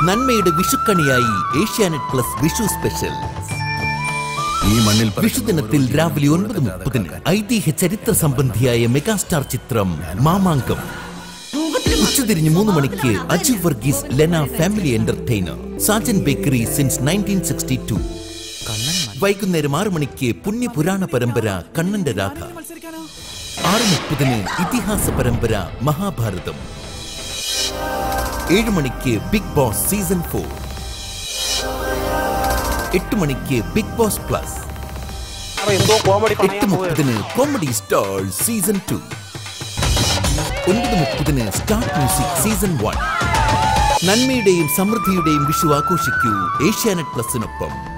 നന്മയുടെ വിഷുക്കണിയായി Asianet plus Vishu special ഈ മണ്ണിൽ വിഷുദിനത്തിൽ രാവിലെ ഒൻപത് മുപ്പതിന് ഐതിഹ്യ ചരിത്ര സംബന്ധിയായ മെഗാസ്റ്റാർ ചിത്രം മാമാങ്കം ഉച്ചതിരിഞ്ഞ് മൂന്ന് മണിക്ക് Aju Varghese Lena family entertainer Sajan bakery since nineteen sixty two വൈകുന്നേരം ആറ് മണിക്ക് പുണ്യപുരാണ പരമ്പര കണ്ണന്റെ രാധ ആറ് മുപ്പതിന് ഇതിഹാസ പരമ്പര മഹാഭാരതം ഏഴ് മണിക്ക് ബിഗ് ബോസ് സീസൺ ഫോർ എട്ട് മണിക്ക് ബിഗ് ബോസ് പ്ലസ് എന്തോ കോമഡി എട്ട് മുപ്പതിന് കോമഡി സ്റ്റാർ സീസൺ ടു ഒൻപത് മുപ്പതിന് സ്റ്റാർ മ്യൂസിക് സീസൺ വൺ നന്മയുടെയും സമൃദ്ധിയുടെയും വിഷു ആഘോഷിക്കൂ ഏഷ്യാനെറ്റ് പ്ലസിനൊപ്പം